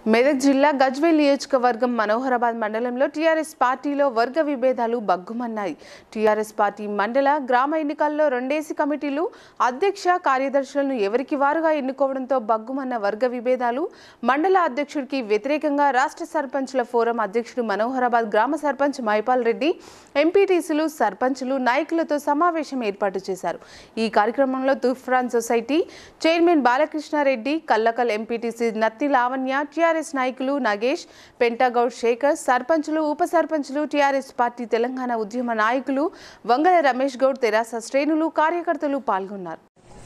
మెదక్ జిల్లా గజ్వేల్ నియోజకవర్గం మనోహరాబాద్ మండలంలో టీఆర్ఎస్ పార్టీలో వర్గ విభేదాలు బగ్గుమన్నాయి టీఆర్ఎస్ పార్టీ మండల గ్రామ ఎన్నికల్లో రెండేసి కమిటీలు అధ్యక్ష కార్యదర్శులను ఎవరికి వారుగా ఎన్నుకోవడంతో బగ్గుమన్న వర్గ విభేదాలు మండల అధ్యక్షుడికి వ్యతిరేకంగా రాష్ట్ర సర్పంచ్ల ఫోరం అధ్యక్షుడు మనోహరాబాద్ గ్రామ సర్పంచ్ మైపాల్ రెడ్డి ఎంపీటీసీలు సర్పంచులు నాయకులతో సమావేశం ఏర్పాటు చేశారు ఈ కార్యక్రమంలో Toopran society chairman Balakrishnareddy Kallakal MPTC Natti Lavanya TRS నాయకులు నాగేష్ పెంటాగౌడ్ శేఖర్ సర్పంచులు ఉప సర్పంచులు టీఆర్ఎస్ పార్టీ తెలంగాణ ఉద్యమ నాయకులు వంగల రమేష్ గౌడ్ తెరాస శ్రేణులు కార్యకర్తలు పాల్గొన్నారు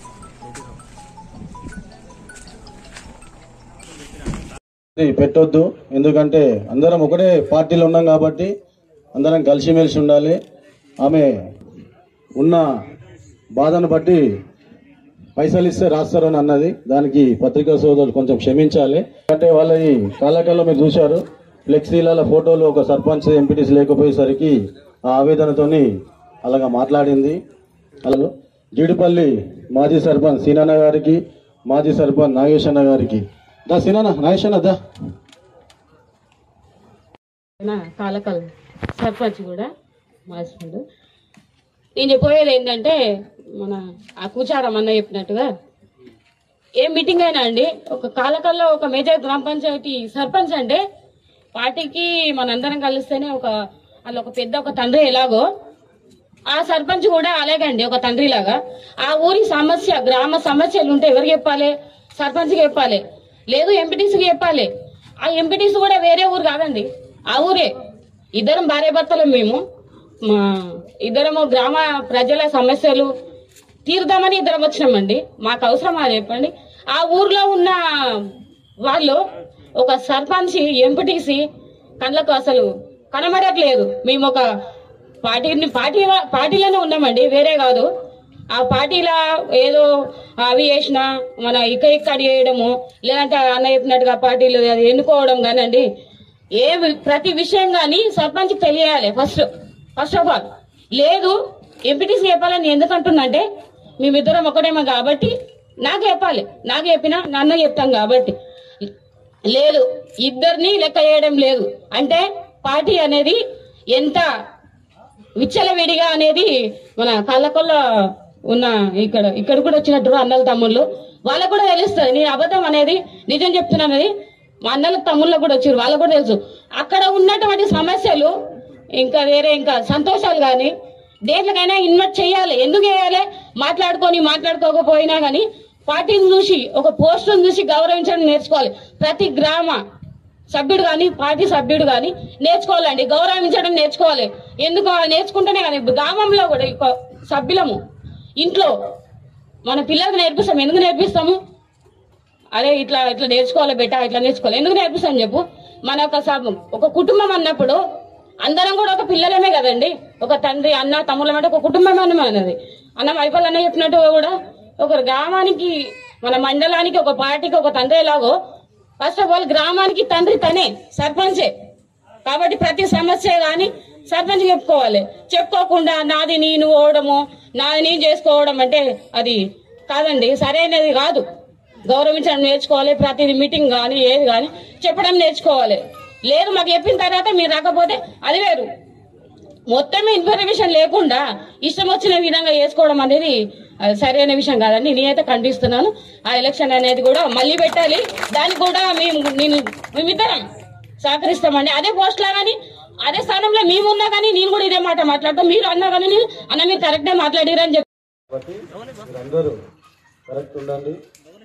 ఇది పెట్టొద్దు ఎందుకంటే అందరం ఒకటే పార్టీలో ఉన్నాం కాబట్టి అందరం కలిసిమెలిసి ఉండాలి ఆమె ఉన్న బాధను బట్టి పైసలు ఇస్తే రాస్తారని అన్నది దానికి పత్రికా సోదరులు కొంచెం క్షమించాలి అంటే వాళ్ళ ఈ కాలకాలంలో మీరు చూశారు ఫ్లెక్సీల ఫోటోలు ఒక సర్పంచ్ ఎంపీటీసీ లేకపోయేసరికి ఆ ఆవేదనతోని అలాగా మాట్లాడింది అలా జీడిపల్లి మాజీ సర్పంచ్ సీనన్న గారికి మాజీ సర్పంచ్ నాగేశన్న గారికి దా సీనన్న నాగేశన్న దా నా కాలకల్ సర్పంచ్ కూడా మా హస్బెండ్ నేను చెప్పబోయేది ఏంటంటే మన ఆ కూచారం అన్న చెప్పినట్టుగా ఏ మీటింగ్ అయినా అండి ఒక కాలకల్లో ఒక మేజర్ గ్రామ పంచాయతీ సర్పంచ్ అంటే పార్టీకి మనందరం కలిస్తేనే ఒక వాళ్ళు ఒక పెద్ద ఒక తండ్రి ఎలాగో ఆ సర్పంచ్ కూడా అలాగే అండి ఒక తండ్రి లాగా ఆ ఊరి సమస్య గ్రామ సమస్యలు ఉంటే ఎవరికి చెప్పాలి సర్పంచ్కి చెప్పాలి లేదు ఎంపీటీసీకి చెప్పాలి ఆ ఎంపీటీసీ కూడా వేరే ఊరు కాదండి ఆ ఊరే ఇద్దరం భార్య భర్తలు మేము మా ఇద్దరము గ్రామ ప్రజల సమస్యలు తీరుదామని ఇద్దరం వచ్చినామండి మాకు అవసరమా చెప్పండి ఆ ఊర్లో ఉన్న వాళ్ళు ఒక సర్పంచ్ ఎంపీటీసీ కళ్ళకు అసలు కనబడట్లేదు మేము ఒక పార్టీని పార్టీ పార్టీలోనే ఉన్నామండి వేరే కాదు ఆ పార్టీలా ఏదో అవి చేసిన మన ఇక్క ఇక్కడ చేయడము లేదంటే అన్న చెప్పినట్టుగా పార్టీలు అది ఎన్నుకోవడం కానండి ఏ వి- ప్రతి విషయం కానీ సర్పంచ్కి తెలియాలి ఫస్ట్ ఫస్ట్ ఆఫ్ ఆల్ లేదు ఎంపీటీసీ చెప్పాలని ఎందుకు అంటున్నంటే మేమిద్దరం ఒకటేమో కాబట్టి నాకు చెప్పాలి నాకు చెప్పినా నన్ను చెప్తాం కాబట్టి లేదు ఇద్దరిని లెక్క చేయడం లేదు అంటే పార్టీ అనేది ఎంత విచ్చలవిడిగా అనేది మన కళ్ళకొల్ల ఉన్న ఇక్కడ ఇక్కడ కూడా వచ్చినట్టు అన్నల తమ్ముళ్ళు వాళ్ళకు కూడా తెలుస్తుంది నేను అబద్ధం అనేది నిజం చెప్తున్నానది మా అన్నల తమ్ముళ్ళకు కూడా వచ్చారు వాళ్ళకు కూడా తెలుసు అక్కడ ఉన్నటువంటి సమస్యలు ఇంకా వేరే ఇంకా సంతోషాలు కానీ దేంట్లోకైనా ఇన్వెస్ట్ చేయాలి ఎందుకు చేయాలి మాట్లాడుకొని మాట్లాడుకోకపోయినా కానీ పార్టీని చూసి ఒక పోస్టును చూసి గౌరవించడం నేర్చుకోవాలి ప్రతి గ్రామ సభ్యుడు కానీ పార్టీ సభ్యుడు కానీ నేర్చుకోవాలండి గౌరవించడం నేర్చుకోవాలి ఎందుకు ఆ నేర్చుకుంటేనే కానీ గ్రామంలో కూడా ఒక సభ్యులము ఇంట్లో మన పిల్లలకు నేర్పిస్తాం ఎందుకు నేర్పిస్తాము అరే ఇట్లా ఇట్లా నేర్చుకోవాలి బెట్ట ఇట్లా నేర్చుకోవాలి ఎందుకు నేర్పిస్తాం చెప్పు మన ఒక సబ్- ఒక కుటుంబం అన్నప్పుడు అందరం కూడా ఒక పిల్లలమే కదండి ఒక తండ్రి అన్న తమ్ముళ్ళ అంటే ఒక కుటుంబం అన్నది అన్న వైఫల్ అన్న చెప్పినట్టు కూడా ఒక గ్రామానికి మన మండలానికి ఒక పార్టీకి ఒక తండ్రి ఎలాగో ఫస్ట్ ఆఫ్ ఆల్ గ్రామానికి తండ్రి తనే సర్పంచే కాబట్టి ప్రతి సమస్య కానీ సర్పంచ్ చెప్పుకోవాలి చెప్పుకోకుండా నాది నేను ఓడము నాది నేను చేసుకోవడం అంటే అది కాదండి సరైనది కాదు గౌరవించడం నేర్చుకోవాలి ప్రతి మీటింగ్ కానీ ఏది కానీ చెప్పడం నేర్చుకోవాలి లేదు మాకు చెప్పిన తర్వాత మీరు రాకపోతే అది వేరు మొత్తం ఇన్ఫర్మేషన్ లేకుండా ఇష్టం వచ్చిన విధంగా చేసుకోవడం అనేది అది సరైన విషయం కాదండి నేనైతే ఖండిస్తున్నాను ఆ ఎలక్షన్ అనేది కూడా మళ్ళీ పెట్టాలి దానికి కూడా మేము నేను మేమిద్దరం సహకరిస్తామండి అదే పోస్ట్ లా కానీ అదే స్థానంలో మేము ఉన్నా కానీ నేను కూడా ఇదే మాట మాట్లాడతాం మీరు అన్నా కానీ నేను అన్న మీరు కరెక్టే మాట్లాడిరని చెప్పి కాబట్టి మీరందరూ కరెక్ట్ ఉండండి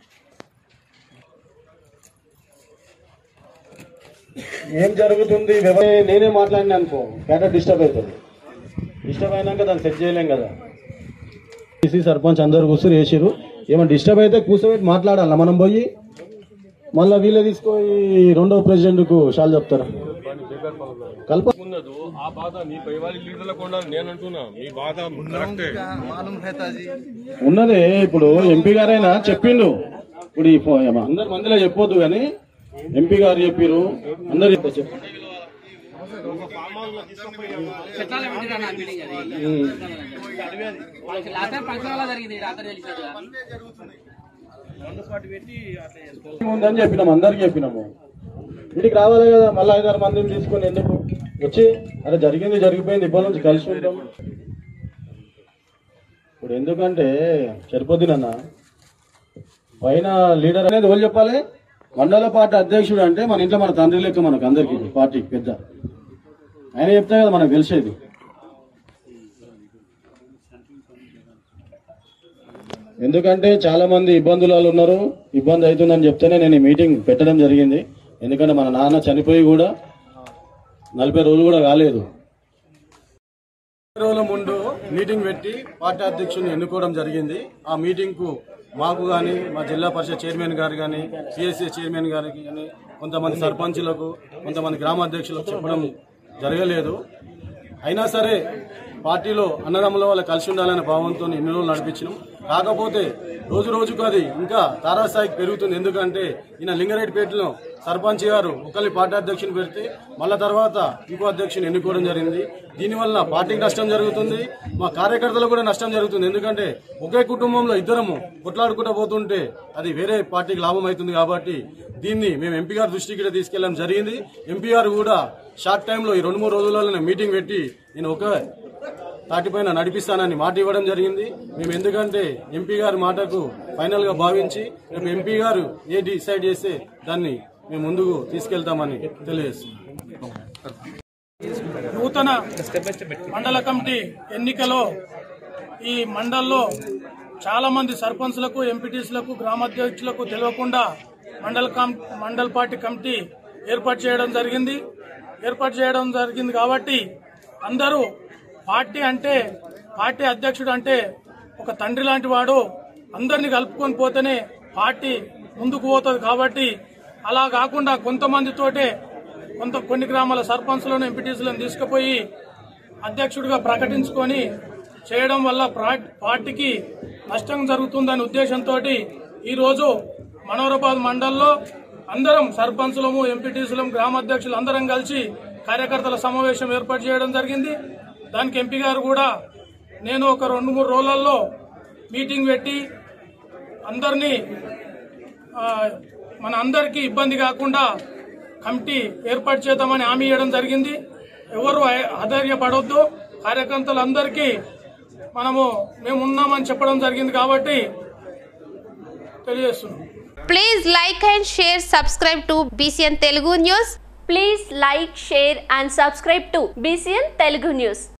ఏం జరుగుతుంది వ్యవ- నేనే మాట్లాడినా అనుకో క్యారెక్టర్ డిస్టర్బ్ అవుతుంది డిస్టర్బ్ అయినాక దాన్ని సెట్ చేయలేం కదా ఈసీ సర్పంచ్ అందరు కూర్చొని వేసిరు ఏమైనా డిస్టర్బ్ అయితే కూర్చోబెట్టి మాట్లాడాలా మనం పోయి మళ్ళీ వీళ్ళే తీసుకొని రెండో ప్రెసిడెంట్ కు షాల్ చెప్తారా కల్ప ఉన్నదో ఆ బాధ మీ పై వాళ్ళ లీడర్లకు ఉండాలి నేను అంటున్నా మీ బాధ కరెక్టే ఉన్నదే ఇప్పుడు ఎంపీ గారైనా చెప్పిండు ఇప్పుడు ఈ ఫో- అందరి మందిలో చెప్పొద్దు కానీ ఎంపీ గారు చెప్పిరు అందరు చెప్ప- చెప్పు. ఉందని చెప్పినాము అందరికి చెప్పినాము ఇంటికి రావాలి కదా మళ్ళీ ఐదారు మందిని తీసుకొని ఎందుకు వచ్చి అరే జరిగింది జరిగిపోయింది ఇప్పటి నుంచి కలిసి ఉంటాం ఇప్పుడు ఎందుకంటే సరిపోద్ది నాన్న పైన లీడర్ అనేది ఎవరు చెప్పాలి మండల పార్టీ అధ్యక్షుడు అంటే మన ఇంట్లో మన తండ్రి లెక్క మనకు అందరికి పార్టీకి పెద్ద ఆయన చెప్తే కదా మనకు తెలిసేది ఎందుకంటే చాలా మంది ఇబ్బందులలో ఉన్నారు ఇబ్బంది అవుతుందని చెప్తేనే నేను ఈ మీటింగ్ పెట్టడం జరిగింది ఎందుకంటే మన నాన్న చనిపోయి కూడా నలభై రోజులు కూడా కాలేదు రోజుల ముందు మీటింగ్ పెట్టి పార్టీ అధ్యక్షుని ఎన్నుకోవడం జరిగింది ఆ మీటింగ్ కు మాకు కానీ మా జిల్లా పరిషత్ చైర్మన్ గారు కానీ సిఎస్సి చైర్మన్ గారికి కానీ కొంతమంది సర్పంచులకు కొంతమంది గ్రామ అధ్యక్షులకు చెప్పడం జరగలేదు అయినా సరే పార్టీలో అన్నదమ్ముల వల్ల కలిసి ఉండాలనే భావంతో ఎన్ని రోజులు నడిపించినాం కాకపోతే రోజు రోజుకు అది ఇంకా తారాస్థాయికి పెరుగుతుంది ఎందుకంటే ఈయన లింగారెడ్డిపేటలో సర్పంచ్ గారు ఒకరి పార్టీ అధ్యక్షుని పెడితే మళ్ళా తర్వాత ఇంకో అధ్యక్షుని ఎన్నుకోవడం జరిగింది దీనివల్ల పార్టీకి నష్టం జరుగుతుంది మా కార్యకర్తలకు కూడా నష్టం జరుగుతుంది ఎందుకంటే ఒకే కుటుంబంలో ఇద్దరము కొట్లాడుకుంటూ పోతుంటే అది వేరే పార్టీకి లాభం అవుతుంది కాబట్టి దీన్ని మేము ఎంపీ గారి దృష్టికి కూడా తీసుకెళ్ళడం జరిగింది ఎంపీ గారు కూడా షార్ట్ టైంలో ఈ రెండు మూడు రోజులలో మీటింగ్ పెట్టి నేను ఒక తాటిపైన నడిపిస్తానని మాట ఇవ్వడం జరిగింది మేము ఎందుకంటే ఎంపీ గారి మాటకు ఫైనల్ గా భావించి రేపు ఎంపీ గారు ఏ డిసైడ్ చేస్తే దాన్ని మేము ముందుకు తీసుకెళ్తామని తెలియజేస్తున్నాం నూతన మండల కమిటీ ఎన్నికలో ఈ మండల్లో చాలా మంది సర్పంచ్లకు ఎంపీటీసీలకు గ్రామాధ్యక్షులకు తెలియకుండా మండల కం- మండల్ పార్టీ కమిటీ ఏర్పాటు చేయడం జరిగింది ఏర్పాటు చేయడం జరిగింది కాబట్టి అందరూ పార్టీ అంటే పార్టీ అధ్యక్షుడు అంటే ఒక తండ్రి లాంటి వాడు అందరినీ కలుపుకొని పోతేనే పార్టీ ముందుకు పోతుంది కాబట్టి అలా కాకుండా కొంతమందితోటే కొంత కొన్ని గ్రామాల సర్పంచ్లను ఎంపీటీసీలను తీసుకుపోయి అధ్యక్షుడిగా ప్రకటించుకొని చేయడం వల్ల ప్రా- పార్టీకి నష్టం జరుగుతుందనే ఉద్దేశంతో ఈరోజు మనోహరాబాద్ మండల్లో అందరం సర్పంచులము ఎంపీటీసీలం గ్రామాధ్యక్షులు అందరం కలిసి కార్యకర్తల సమావేశం ఏర్పాటు చేయడం జరిగింది దానికి ఎంపీ గారు కూడా నేను ఒక రెండు మూడు రోజులలో మీటింగ్ పెట్టి అందరినీ ఆ, మన అందరికీ ఇబ్బంది కాకుండా కమిటీ ఏర్పాటు చేద్దామని హామీ ఇవ్వడం జరిగింది ఎవరు అ- అధైర్యపడొద్దు కార్యకర్తలందరికీ మనము మేము ఉన్నామని చెప్పడం జరిగింది కాబట్టి తెలియజేస్తున్నాం Please like and share, subscribe to BCN Telugu News. Please like, share and subscribe to BCN Telugu News.